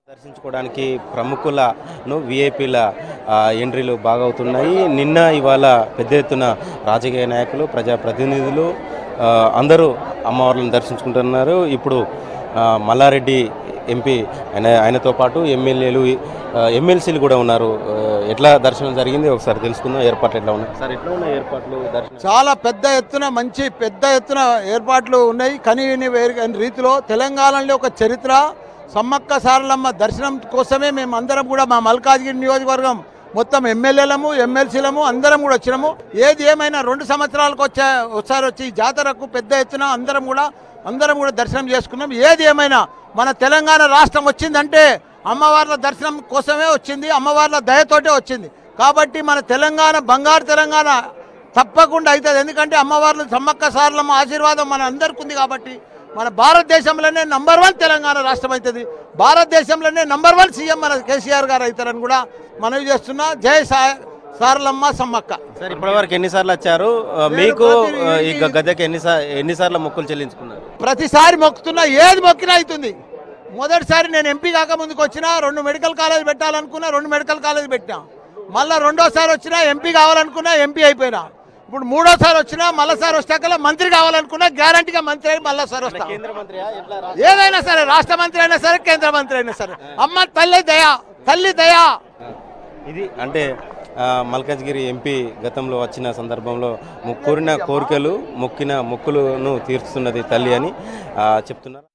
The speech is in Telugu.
దర్శించుకోవడానికి ప్రముఖులను విఐపీల ఎంట్రీలు బాగా అవుతున్నాయి నిన్న ఇవాళ పెద్ద ఎత్తున రాజకీయ నాయకులు ప్రజాప్రతినిధులు ఆ, అందరూ అమ్మవార్లను దర్శించుకుంటున్నారు ఇప్పుడు ఆ, మల్లారెడ్డి ఎంపీ ఆయన ఆయనతో పాటు ఎమ్మెల్యేలు ఎమ్మెల్సీలు కూడా ఉన్నారు ఆ, ఎట్లా దర్శనం జరిగింది ఒకసారి తెలుసుకుందాం ఏర్పాట్లు ఎట్లా ఉన్నాయి సార్ ఎట్లా ఉన్నాయి ఏర్పాట్లు దర్శనం చాలా పెద్ద ఎత్తున మంచి పెద్ద ఎత్తున ఏర్పాట్లు ఉన్నాయి కనీవిని వేరు రీతిలో తెలంగాణలో ఒక చరిత్ర సమ్మక్క సారలమ్మ దర్శనం కోసమే మేము అందరం కూడా మా మల్కాజ్గిరి నియోజకవర్గం మొత్తం ఎమ్మెల్యేలము ఎమ్మెల్సీలము అందరం కూడా వచ్చినాము ఏది ఏమైనా రెండు సంవత్సరాలకు వచ్చా ఒకసారి వచ్చి ఈ జాతరకు పెద్ద ఎత్తున అందరం కూడా అందరం కూడా దర్శనం చేసుకున్నాం ఏది ఏమైనా మన తెలంగాణ రాష్ట్రం వచ్చిందంటే అమ్మవార్ల దర్శనం కోసమే వచ్చింది అమ్మవార్ల దయతోటే వచ్చింది కాబట్టి మన తెలంగాణ బంగారు తెలంగాణ తప్పకుండా అవుతుంది ఎందుకంటే అమ్మవార్లు సమ్మక్క సారలమ్మ ఆశీర్వాదం మన అందరికి ఉంది కాబట్టి మన భారతదేశంలోనే నంబర్ వన్ తెలంగాణ రాష్ట్రం అవుతుంది భారతదేశంలోనే నంబర్ వన్ సీఎం మన కేసీఆర్ గారు అవుతారని కూడా మనవి చేస్తున్నా జై సా సారలమ్మ సమ్మక్క సార్ ఇప్పటివరకు ఎన్నిసార్లు వచ్చారు ఆ, మీకు ఆ, ఈ గ- గద్దెకి ఎన్నిసార్లు ఎన్నిసార్లు మొక్కులు చెల్లించుకున్నారు ప్రతిసారి మొక్కుతున్నా ఏది మొక్కినా అవుతుంది మొదటిసారి నేను ఎంపీ కాక ముందుకు వచ్చినా రెండు మెడికల్ కాలేజ్ పెట్టాలనుకున్నా రెండు మెడికల్ కాలేజ్ పెట్టినా మళ్ళీ రెండోసారి వచ్చినా ఎంపీ కావాలనుకున్నా ఎంపీ అయిపోయినా ఇప్పుడు మూడోసారి వచ్చినా మళ్ళీసారి వస్తాకల్లా మంత్రి కావాలనుకున్నా గ్యారంటీగా మంత్రి అయి మళ్ళీసారి వస్తా కేంద్ర మంత్రి ఏదైనా సరే రాష్ట్ర మంత్రి అయినా సరే కేంద్ర మంత్రి అయినా సరే అమ్మ తల్లి దయా తల్లి దయా ఇది అంటే ఆ, మల్కాజ్గిరి ఎంపీ గతంలో వచ్చిన సందర్భంలో ము- కోరిన కోరికలు మొక్కిన మొక్కులను తీర్చుతున్నది తల్లి అని ఆ, చెప్తున్నారు